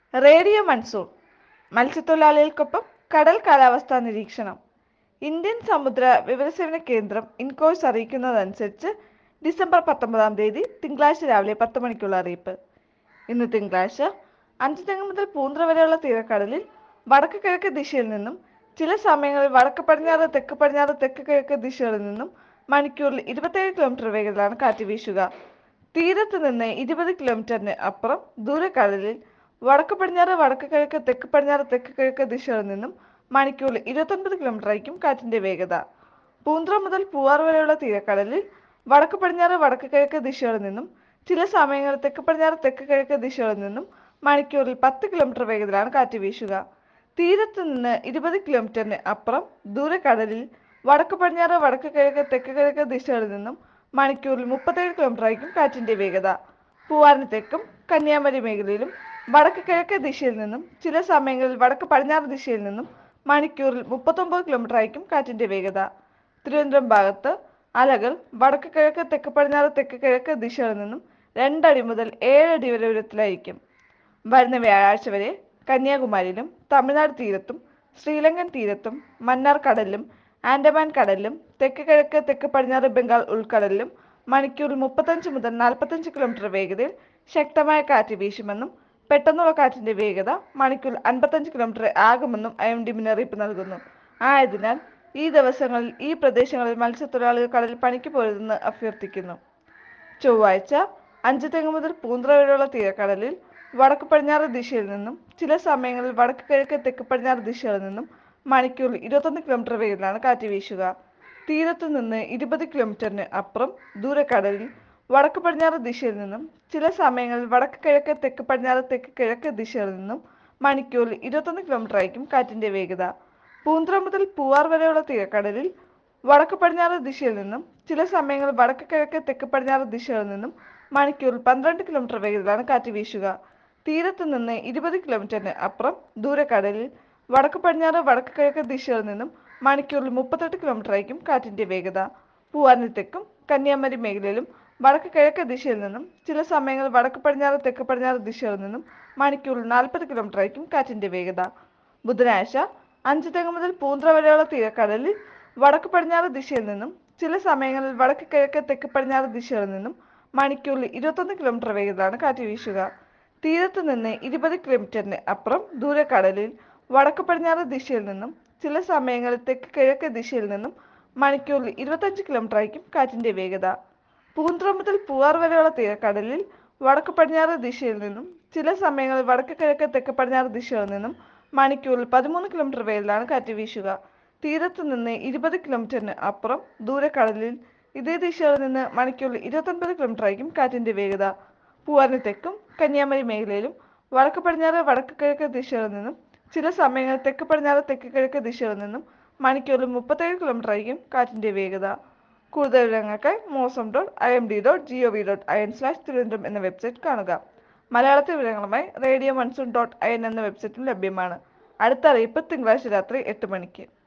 radio monsoon മത്സ്യത്തൊഴിലാളികൾക്കൊപ്പം കടൽ കാലാവസ്ഥാ നിരീക്ഷണം ഇന്ത്യൻ സമുദ്ര വിവരസേവന കേന്ദ്രം ഇൻകോഴ്സ് അറിയിക്കുന്നതനുസരിച്ച് ഡിസംബർ പത്തൊമ്പതാം തീയതി തിങ്കളാഴ്ച രാവിലെ പത്ത് മണിക്കുള്ള അറിയിപ്പ് ഇന്ന് തിങ്കളാഴ്ച അഞ്ചുതെങ്ങ് മുതൽ പൂന്ത്ര വരെയുള്ള തീരക്കടലിൽ വടക്ക് കിഴക്ക് ദിശയിൽ നിന്നും ചില സമയങ്ങളിൽ വടക്ക് പടിഞ്ഞാറ് തെക്ക് പടിഞ്ഞാറ് തെക്ക് കിഴക്ക് ദിശകളിൽ നിന്നും മണിക്കൂറിൽ ഇരുപത്തേഴ് കിലോമീറ്റർ വേഗത്തിലാണ് കാറ്റ് വീശുക തീരത്ത് നിന്ന് ഇരുപത് കിലോമീറ്ററിന് അപ്പുറം ദൂരക്കടലിൽ വടക്ക് പടിഞ്ഞാറ് വടക്ക് കിഴക്ക് തെക്ക് പടിഞ്ഞാറ് തെക്ക് കിഴക്ക് ദിശകളിൽ നിന്നും മണിക്കൂറിൽ ഇരുപത്തൊൻപത് കിലോമീറ്റർ ആയിരിക്കും കാറ്റിന്റെ വേഗത പൂന്ത്ര മുതൽ പൂവാർ വരെയുള്ള തീരക്കടലിൽ വടക്ക് പടിഞ്ഞാറ് വടക്ക് കിഴക്ക് ദിശകളിൽ നിന്നും ചില സമയങ്ങളിൽ തെക്ക് പടിഞ്ഞാറ് തെക്ക് കിഴക്ക് ദിശകളിൽ നിന്നും മണിക്കൂറിൽ പത്ത് കിലോമീറ്റർ വേഗത്തിലാണ് കാറ്റ് വീശുക തീരത്ത് നിന്ന് ഇരുപത് കിലോമീറ്ററിന് അപ്പുറം ദൂരക്കടലിൽ വടക്ക് പടിഞ്ഞാറ് വടക്ക് കിഴക്ക് തെക്ക് കിഴക്ക് ദിശകളിൽ നിന്നും മണിക്കൂറിൽ മുപ്പത്തേഴ് കിലോമീറ്റർ ആയിരിക്കും കാറ്റിന്റെ വേഗത പൂവാറിന് തെക്കും കന്യാകുമാരി മേഖലയിലും വടക്ക് കിഴക്ക് ദിശയിൽ നിന്നും ചില സമയങ്ങളിൽ വടക്ക് പടിഞ്ഞാറ് ദിശയിൽ നിന്നും മണിക്കൂറിൽ മുപ്പത്തൊമ്പത് കിലോമീറ്റർ ആയിരിക്കും കാറ്റിന്റെ വേഗത തിരുവനന്തപുരം ഭാഗത്ത് അലകൾ വടക്ക് കിഴക്ക് തെക്ക് പടിഞ്ഞാറ് തെക്ക് കിഴക്ക് ദിശകളിൽ നിന്നും രണ്ടടി മുതൽ ഏഴടി വരെ ഉയരത്തിലായിരിക്കും വരുന്ന വ്യാഴാഴ്ച വരെ കന്യാകുമാരിയിലും തമിഴ്നാട് തീരത്തും ശ്രീലങ്കൻ തീരത്തും മന്നാർ കടലിലും ആൻഡമാൻ കടലിലും തെക്ക് കിഴക്ക് തെക്ക് പടിഞ്ഞാറ് ബംഗാൾ ഉൾക്കടലിലും മണിക്കൂറിൽ മുപ്പത്തഞ്ച് മുതൽ നാൽപ്പത്തഞ്ച് കിലോമീറ്റർ വേഗതയിൽ ശക്തമായ കാറ്റ് വീശുമെന്നും പെട്ടെന്നുള്ള കാറ്റിന്റെ വേഗത മണിക്കൂറിൽ അൻപത്തഞ്ച് കിലോമീറ്റർ ആകുമെന്നും ഐ എം ഡി മുന്നറിയിപ്പ് നൽകുന്നു ആയതിനാൽ ഈ ദിവസങ്ങളിൽ ഈ പ്രദേശങ്ങളിൽ മത്സ്യത്തൊഴിലാളികൾ കടലിൽ പണിക്ക് പോരുതെന്ന് അഭ്യർത്ഥിക്കുന്നു ചൊവ്വാഴ്ച അഞ്ച് തെങ്ങ് മുതൽ പൂന്ത്ര വരെയുള്ള തീരക്കടലിൽ വടക്ക് പടിഞ്ഞാറ് ദിശയിൽ നിന്നും ചില സമയങ്ങളിൽ വടക്ക് കിഴക്ക് തെക്ക് പടിഞ്ഞാറ് ദിശകളിൽ നിന്നും മണിക്കൂറിൽ ഇരുപത്തൊന്ന് കിലോമീറ്റർ വേഗത്തിലാണ് കാറ്റ് വീശുക തീരത്ത് നിന്ന് ഇരുപത് കിലോമീറ്ററിന് അപ്പുറം ദൂരക്കടലിൽ വടക്ക് പടിഞ്ഞാറ് ദിശയിൽ നിന്നും ചില സമയങ്ങളിൽ വടക്ക് കിഴക്ക് തെക്ക് പടിഞ്ഞാറ് തെക്ക് കിഴക്ക് ദിശകളിൽ നിന്നും മണിക്കൂറിൽ ഇരുപത്തൊന്ന് കിലോമീറ്റർ ആയിരിക്കും കാറ്റിന്റെ വേഗത പൂന്ത്ര മുതൽ പൂവാർ വരെയുള്ള തീരക്കടലിൽ വടക്ക് പടിഞ്ഞാറ് ദിശയിൽ നിന്നും ചില സമയങ്ങളിൽ വടക്ക് കിഴക്ക് തെക്ക് പടിഞ്ഞാറ് ദിശകളിൽ നിന്നും മണിക്കൂറിൽ പന്ത്രണ്ട് കിലോമീറ്റർ വേഗത്തിലാണ് കാറ്റ് വീശുക തീരത്ത് നിന്ന് ഇരുപത് കിലോമീറ്ററിന് അപ്പുറം ദൂരക്കടലിൽ വടക്ക് പടിഞ്ഞാറ് വടക്ക് കിഴക്ക് ദിശകളിൽ നിന്നും മണിക്കൂറിൽ മുപ്പത്തെട്ട് കിലോമീറ്റർ ആയിരിക്കും കാറ്റിന്റെ വേഗത പൂവാറിന് തെക്കും കന്യാകുമാരി മേഖലയിലും വടക്ക് കിഴക്ക് ദിശയിൽ നിന്നും ചില സമയങ്ങളിൽ വടക്ക് പടിഞ്ഞാറ് തെക്ക് പടിഞ്ഞാറ് ദിശകളിൽ നിന്നും മണിക്കൂറിൽ നാൽപ്പത് കിലോമീറ്റർ ആയിരിക്കും കാറ്റിന്റെ വേഗത ബുധനാഴ്ച അഞ്ച് തെങ്ങ് മുതൽ പൂന്ത്ര വരെയുള്ള തീരക്കടലിൽ വടക്ക് പടിഞ്ഞാറ് ദിശയിൽ നിന്നും ചില സമയങ്ങളിൽ വടക്ക് കിഴക്ക് തെക്ക് പടിഞ്ഞാറ് ദിശകളിൽ നിന്നും മണിക്കൂറിൽ ഇരുപത്തൊന്ന് കിലോമീറ്റർ വേഗത്തിലാണ് കാറ്റ് വീശുക തീരത്ത് നിന്ന് ഇരുപത് കിലോമീറ്ററിന് അപ്പുറം ദൂരക്കടലിൽ വടക്ക് പടിഞ്ഞാറ് ദിശയിൽ നിന്നും ചില സമയങ്ങളിൽ തെക്ക് കിഴക്ക് ദിശയിൽ നിന്നും മണിക്കൂറിൽ ഇരുപത്തഞ്ച് കിലോമീറ്റർ ആയിരിക്കും കാറ്റിന്റെ വേഗത പൂന്ത്ര മുതൽ പൂവാർ വരെയുള്ള തീരക്കടലിൽ വടക്ക് പടിഞ്ഞാറ് ദിശയിൽ നിന്നും ചില സമയങ്ങളിൽ വടക്ക് കിഴക്ക് തെക്ക് പടിഞ്ഞാറ് ദിശകളിൽ നിന്നും മണിക്കൂറിൽ പതിമൂന്ന് കിലോമീറ്റർ വേഗത്തിലാണ് കാറ്റ് വീശുക തീരത്ത് നിന്ന് ഇരുപത് കിലോമീറ്ററിന് അപ്പുറം ദൂരക്കടലിൽ ഇതേ ദിശകളിൽ നിന്ന് മണിക്കൂറിൽ ഇരുപത്തൊൻപത് കിലോമീറ്റർ ആയിരിക്കും കാറ്റിന്റെ വേഗത പൂവാറിന് തെക്കും കന്യാകുമാരി മേഖലയിലും വടക്ക് പടിഞ്ഞാറ് വടക്ക് കിഴക്ക് ദിശകളിൽ നിന്നും ചില സമയങ്ങളിൽ തെക്ക് പടിഞ്ഞാറ് തെക്ക് കിഴക്ക് ദിശകളിൽ നിന്നും മണിക്കൂറിൽ മുപ്പത്തേഴ് കിലോമീറ്റർ ആയിരിക്കും കാറ്റിന്റെ വേഗത കൂടുതൽ വിവരങ്ങൾക്കായി Mausam dot I M D dot G O V dot I N slash Thiruvananthapuram എന്ന വെബ്സൈറ്റ് കാണുക മലയാളത്തിൽ വിവരങ്ങളുമായി radio monsoon dot I N എന്ന വെബ്സൈറ്റും ലഭ്യമാണ് അടുത്ത അറിയിപ്പ് തിങ്കളാഴ്ച രാത്രി എട്ട് മണിക്ക്